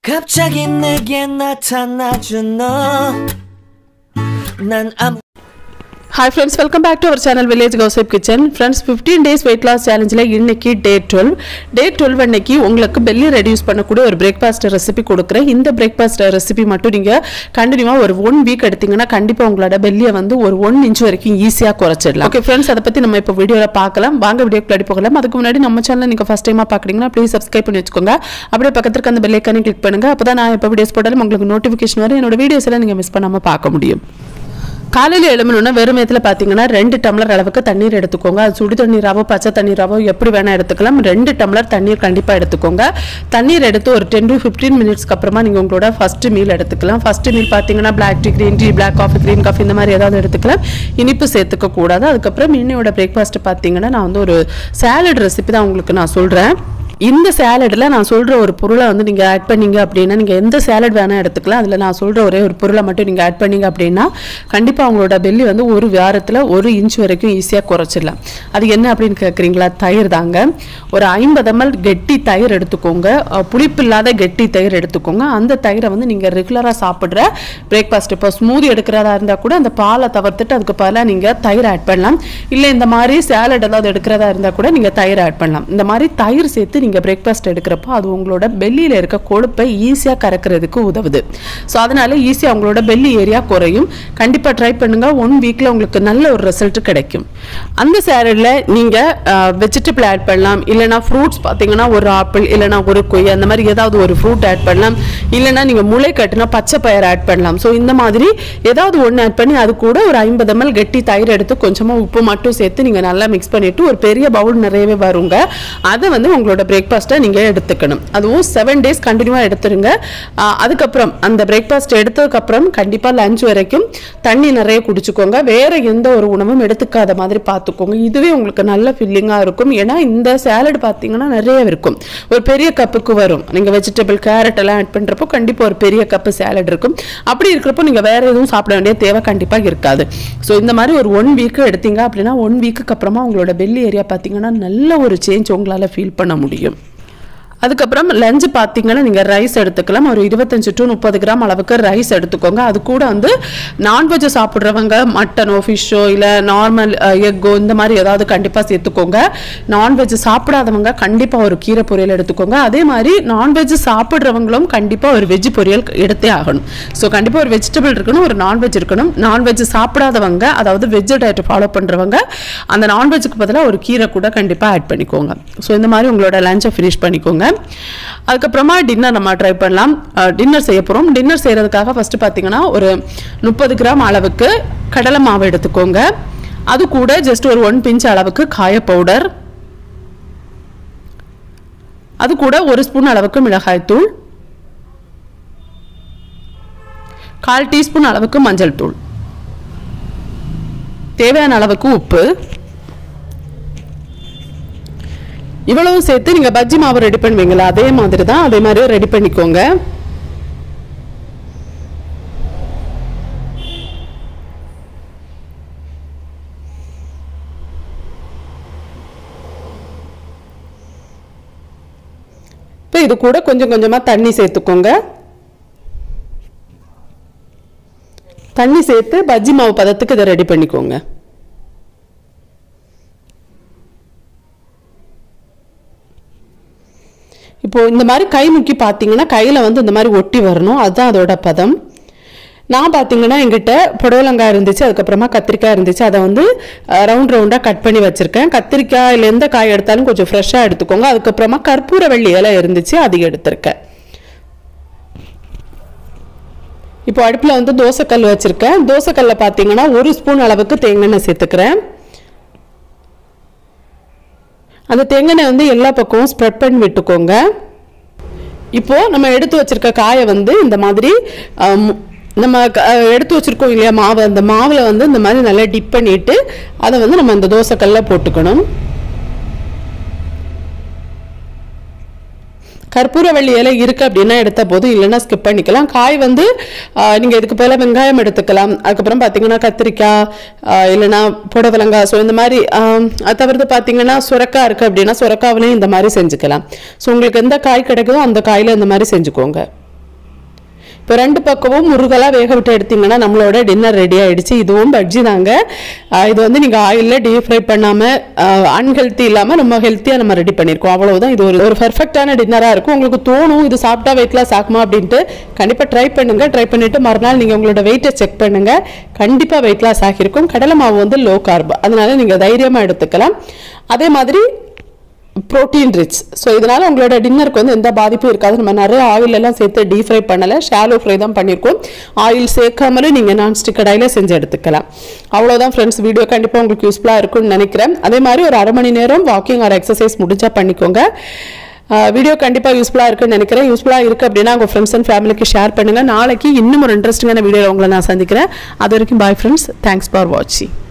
갑자기 내게 나타나준 너난 아무 hi friends welcome back to our channel village கௌசப் kitchen friends fifteen days weight loss சேலஞ்சில் இன்னைக்கு day twelve டே twelve அன்னைக்கு உங்களுக்கு belly reduce பண்ணக்கூடிய ஒரு பிரேக்ஃபாஸ்ட் ரெசிபி கொடுக்குறேன் இந்த பிரேக்ஃபாஸ்ட் ரெசிபி மட்டும் நீங்கள் கண்டினியூவாக ஒரு ஒன் வீக் எடுத்தீங்கன்னா கண்டிப்பாக உங்களோட பெல்லியை வந்து ஒரு ஒன் இன்ச் வரைக்கும் ஈஸியாக குறைச்சிடலாம் ஓகே ஃப்ரெண்ட்ஸ் அதை பற்றி நம்ம இப்போ வீடியோவில் பார்க்கலாம் வாங்க வீடியோக்கு அடி போகலாம் அதுக்கு முன்னாடி நம்ம சேனல் நீங்கள் ஃபஸ்ட் டைமாக பார்க்குறீங்கன்னா ப்ளீஸ் சப்ஸ்கிரைப் பண்ணி வச்சுக்கோங்க அப்படியே பக்கத்துக்கு அந்த பெல் ஐக்கானே கிளிக் பண்ணுங்கள் அப்போ தான் நான் இப்போ வீடியோஸ் போட்டாலும் உங்களுக்கு நோட்டிஃபிகேஷன் வரும் என்னோட வீடியோஸ் எல்லாம் நீங்கள் மிஸ் பண்ணாமல் பார்க்க முடியும் காலையில் எழுமணுன்னா வெறும் நேரத்தில் பார்த்தீங்கன்னா ரெண்டு டம்ளர் அளவுக்கு தண்ணீர் எடுத்துக்கோங்க அது சுடு தண்ணீராவோ பச்சை தண்ணீராவோ எப்படி வேணால் எடுத்துக்கலாம் ரெண்டு டம்ளர் தண்ணீர் கண்டிப்பாக எடுத்துக்கோங்க தண்ணீர் எடுத்து ஒரு டென் டு ஃபிஃப்டீன் மினிட்ஸ்க்கு அப்புறமா நீங்கள் உங்களோட ஃபஸ்ட்டு மீல் எடுத்துக்கலாம் ஃபஸ்ட்டு மீல் பார்த்தீங்கன்னா black tea green tea black coffee green coffee இந்த மாதிரி ஏதாவது எடுத்துக்கலாம் இனிப்பு சேர்த்துக்க கூடாது அதுக்கப்புறம் இன்னையோட பிரேக்ஃபாஸ்ட் பார்த்தீங்கன்னா நான் வந்து ஒரு சாலட் ரெசிபி தான் உங்களுக்கு நான் சொல்கிறேன் இந்த சேலடில் நான் சொல்கிற ஒரு பொருளை வந்து நீங்கள் ஆட் பண்ணீங்க அப்படின்னா நீங்கள் எந்த சேலட் வேணால் எடுத்துக்கலாம் அதில் நான் சொல்கிற ஒரே ஒரு பொருளை மட்டும் நீங்கள் ஆட் பண்ணீங்க அப்படின்னா கண்டிப்பாக அவங்களோட பெல்லி வந்து ஒரு வாரத்தில் ஒரு இன்ச் வரைக்கும் ஈஸியாக குறைச்சிடலாம் அது என்ன அப்படின்னு கேட்குறீங்களா தயிர் தாங்க ஒரு ஐம்பது ml கெட்டி தயிர் எடுத்துக்கோங்க அஹ், புளிப்பு இல்லாத கெட்டி தயிர் எடுத்துக்கோங்க அந்த தயிரை வந்து நீங்கள் ரெகுலராக சாப்பிட்ற பிரேக்ஃபாஸ்ட் இப்போ ஸ்மூதி எடுக்கிறதா இருந்தால் கூட அந்த பாலை தவிர்த்துட்டு அதுக்கு பதிலாக நீங்கள் தயிர் ஆட் பண்ணலாம் இல்லை இந்த மாதிரி சேலட் ஏதாவது எடுக்கிறதா இருந்தால் கூட நீங்கள் தயிர் ஆட் பண்ணலாம் இந்த மாதிரி தயிர் சேர்த்து நீங்கள் பிரேக்ஃபாஸ்ட் எடுக்கிறப்போ அது உங்களோட பெல்லியில் இருக்க கொழுப்பை ஈஸியாக கறக்கிறதுக்கு உதவுது ஸோ அதனால ஈஸியாக உங்களோட பெல்லி ஏரியா குறையும் கண்டிப்பாக ட்ரை பண்ணுங்க ஒன் வீக்கில் உங்களுக்கு நல்ல ஒரு ரிசல்ட் கிடைக்கும் அந்த சேலடில் நீங்கள் வெஜிடபிள் ஆட் பண்ணலாம் இல்லைனா ஃப்ரூட்ஸ் பார்த்தீங்கன்னா ஒரு ஆப்பிள் இல்லைனா ஒரு கொய்யா அந்த மாதிரி ஏதாவது ஒரு ஃப்ரூட் ஆட் பண்ணலாம் இல்லைனா நீங்கள் முளை கட்டினா பச்சை பயிர் ஆட் பண்ணலாம் ஸோ இந்த மாதிரி ஏதாவது ஒன்று ஆட் பண்ணி அது கூட ஒரு ஐம்பது ml கெட்டி தயிர் எடுத்து கொஞ்சமாக உப்பு மட்டும் சேர்த்து நீங்கள் நல்லா மிக்ஸ் பண்ணிவிட்டு ஒரு பெரிய பவுல் நிறையவே வருங்க அதை வந்து உங்களோட பிரேக்ஃபாஸ்ட்டை நீங்கள் எடுத்துக்கணும் அதுவும் செவன் டேஸ் கண்டினியூவாக எடுத்துருங்க ஆஹ் அதுக்கப்புறம் அந்த பிரேக்ஃபாஸ்ட் எடுத்ததுக்கப்புறம் கண்டிப்பாக லஞ்ச் வரைக்கும் தண்ணி நிறைய குடிச்சுக்கோங்க வேற எந்த ஒரு உணவும் எடுத்துக்காத மாதிரி பார்த்துக்கோங்க இதுவே உங்களுக்கு நல்ல ஃபில்லிங்காக இருக்கும் ஏன்னா இந்த சேலட் பார்த்தீங்கன்னா நிறைய இருக்கும் ஒரு பெரிய கப்புக்கு வரும் நீங்கள் வெஜிடபிள் கேரட் எல்லாம் ஆட் பண்ணுறப்போ கண்டிப்பாக ஒரு பெரிய கப்பு சேலட் இருக்கும் அப்படி இருக்கிறப்போ நீங்கள் வேற எதுவும் சாப்பிட வேண்டிய தேவை கண்டிப்பாக இருக்காது ஸோ இந்த மாதிரி ஒரு ஒன் வீக்கு எடுத்தீங்க அப்படின்னா ஒன் வீக்குக்கு அப்புறமா உங்களோட பெல்லி ஏரியா பார்த்தீங்கன்னா நல்ல ஒரு சேஞ்ச் உங்களால் ஃபீல் பண்ண முடியும் அதுக்கப்புறம் லஞ்சு பார்த்தீங்கன்னா நீங்கள் ரைஸ் எடுத்துக்கலாம் ஒரு இருபத்தஞ்சு டு முப்பது கிராம் அளவுக்கு ரைஸ் எடுத்துக்கோங்க அது கூட வந்து நான்வெஜ் சாப்பிட்றவங்க மட்டனோ ஃபிஷ்ஷோ இல்லை நார்மல் எக்கோ இந்த மாதிரி ஏதாவது கண்டிப்பாக சேர்த்துக்கோங்க நான்வெஜ் சாப்பிடாதவங்க கண்டிப்பாக ஒரு கீரை பொரியல் எடுத்துக்கோங்க அதே மாதிரி நான்வெஜ் சாப்பிட்றவங்களும் கண்டிப்பாக ஒரு வெஜ் பொரியல் எடுத்தே ஆகணும் ஸோ கண்டிப்பாக ஒரு வெஜிடபிள் இருக்கணும் ஒரு நான்வெஜ் இருக்கணும் நான்வெஜ் சாப்பிடாதவங்க அதாவது வெஜ் டயட் ஃபாலோ பண்ணுறவங்க அந்த நான்வெஜ்ஜுக்கு பதிலாக ஒரு கீரை கூட கண்டிப்பாக ஆட் பண்ணிக்கோங்க ஸோ இந்த மாதிரி உங்களோட லஞ்சை ஃபினிஷ் பண்ணிக்கோங்க அதுக்கப்புறமா டின்னர் நம்ம ட்ரை பண்ணலாம் டின்னர் செய்ய போகிறோம் டின்னர் செய்கிறதுக்காக ஃபஸ்ட்டு பார்த்தீங்கன்னா ஒரு முப்பது கிராம் அளவுக்கு கடலை மாவு எடுத்துக்கோங்க அது கூட ஜஸ்ட் ஒரு ஒன் பிஞ்ச் அளவுக்கு காய பவுடர் அது கூட ஒரு ஸ்பூன் அளவுக்கு மிளகாய்த்தூள் கால் டீஸ்பூன் அளவுக்கு மஞ்சள் தூள் தேவையான அளவுக்கு உப்பு இவ்வளவு சேர்த்து நீங்க பஜ்ஜி மாவு ரெடி பண்ணுவீங்களா அதே மாதிரி தான் அதே மாதிரி ரெடி பண்ணிக்கோங்க இப்போ இது கூட கொஞ்சம் கொஞ்சமா தண்ணி சேர்த்துக்கோங்க தண்ணி சேர்த்து பஜ்ஜி மாவு பதத்துக்கு இதை ரெடி பண்ணிக்கோங்க இப்போ இந்த மாதிரி கை முக்கி பார்த்தீங்கன்னா கையில் வந்து இந்த மாதிரி ஒட்டி வரணும் அதுதான் அதோட பதம் நான் பார்த்தீங்கன்னா எங்கிட்ட புடலங்காய் இருந்துச்சு அதுக்கப்புறமா கத்திரிக்காய் இருந்துச்சு அதை வந்து ரவுண்ட் ரவுண்டாக கட் பண்ணி வச்சுருக்கேன் கத்திரிக்காய் இல்லை எந்த காய் எடுத்தாலும் கொஞ்சம் ஃப்ரெஷ்ஷாக எடுத்துக்கோங்க அதுக்கப்புறமா கற்பூர வெள்ளி இலை இருந்துச்சு அது எடுத்திருக்கேன் இப்போ அடுப்பில் வந்து தோசைக்கல் வச்சுருக்கேன் தோசைக்கல்ல பார்த்தீங்கன்னா ஒரு ஸ்பூன் அளவுக்கு தேங்காய் சேர்த்துக்கிறேன் அந்த தேங்காய் வந்து எல்லா பக்கமும் ஸ்ப்ரெட் பண்ணி விட்டுக்கோங்க இப்போ நம்ம எடுத்து வச்சிருக்க காயை வந்து இந்த மாதிரி அஹ், நம்ம க- அஹ், எடுத்து வச்சிருக்கோம் இல்லையா மாவு அந்த மாவில் வந்து இந்த மாதிரி நல்லா டிப் பண்ணிட்டு அதை வந்து நம்ம இந்த தோசைக்கல்ல போட்டுக்கணும் கற்பூரவள்ளி இலை இருக்கு அப்படின்னா எடுத்த போது இல்லைன்னா ஸ்கிப் பண்ணிக்கலாம் காய் வந்து ஆஹ், நீங்க இதுக்கு பதிலா வெங்காயம் எடுத்துக்கலாம் அதுக்கப்புறம் பார்த்தீங்கன்னா கத்திரிக்காய் ஆஹ், இல்லைன்னா புடவலங்காய் ஸோ இந்த மாதிரி ஆம், அது தவிர்த்து பார்த்தீங்கன்னா சுரக்காய் இருக்கு அப்படின்னா சுரக்காவிலையும் இந்த மாதிரி செஞ்சுக்கலாம் ஸோ உங்களுக்கு எந்த காய் கிடைக்குதோ அந்த காயில இந்த மாதிரி செஞ்சுக்கோங்க இப்போ ரெண்டு பக்கமும் முருகலாக வேக விட்டு எடுத்தீங்கன்னா நம்மளோட டின்னர் ரெடி ஆயிடுச்சு இதுவும் பஜ்ஜி தாங்க ஆஹ் இது வந்து நீங்கள் ஆயிலில் டீப் ஃப்ரை பண்ணாமல் அன்ஹெல்த்தி இல்லாமல் நம்ம ஹெல்த்தியாக நம்ம ரெடி பண்ணியிருக்கோம் அவ்வளவுதான் இது ஒரு ஒரு பர்ஃபெக்டான டின்னராக இருக்கும் உங்களுக்கு தோணும் இது சாப்பிட்டா வெயிட் லாஸ் ஆகுமா அப்படின்ட்டு கண்டிப்பாக ட்ரை பண்ணுங்க ட்ரை பண்ணிட்டு மறுநாள் நீங்கள் உங்களோட வெயிட்டை செக் பண்ணுங்க கண்டிப்பாக வெயிட் லாஸ் ஆகியிருக்கும் கடலை மாவு வந்து லோ கார்ப் அதனால நீங்கள் தைரியமாக எடுத்துக்கலாம் அதே மாதிரி ப்ரோட்டீன் ரிச் ஸோ இதனால உங்களோட டின்னருக்கு வந்து எந்த பாதிப்பும் இருக்காது நம்ம நிறைய ஆயில் எல்லாம் சேர்த்து டீப் ஃப்ரை பண்ணலை ஷாலோ ஃப்ரை தான் பண்ணியிருக்கோம் ஆயில் சேர்க்காமலும் நீங்கள் நான்ஸ்டிக் கடாயில் செஞ்சு எடுத்துக்கலாம் அவ்வளோதான் ஃப்ரெண்ட்ஸ் வீடியோ கண்டிப்பாக உங்களுக்கு யூஸ்ஃபுல்லாக இருக்கும்னு நினைக்கிறேன் அதே மாதிரி ஒரு அரை மணி நேரம் வாக்கிங் ஆர் எக்ஸசைஸ் முடிஞ்சா பண்ணிக்கோங்க வீடியோ கண்டிப்பாக யூஸ்ஃபுல்லாக இருக்குன்னு நினைக்கிறேன் யூஸ்ஃபுல்லாக இருக்குது அப்படின்னா உங்கள் ஃப்ரெண்ட்ஸ் அண்ட் ஃபேமிலிக்கு ஷேர் பண்ணுங்கள் நாளைக்கு இன்னும் ஒரு இன்ட்ரெஸ்டிங்கான வீடியோவில் உங்களை நான் சந்திக்கிறேன் அது வரைக்கும் பாய் ஃப்ரெண்ட்ஸ் தேங்க்ஸ் ஃபார் வாட்சிங்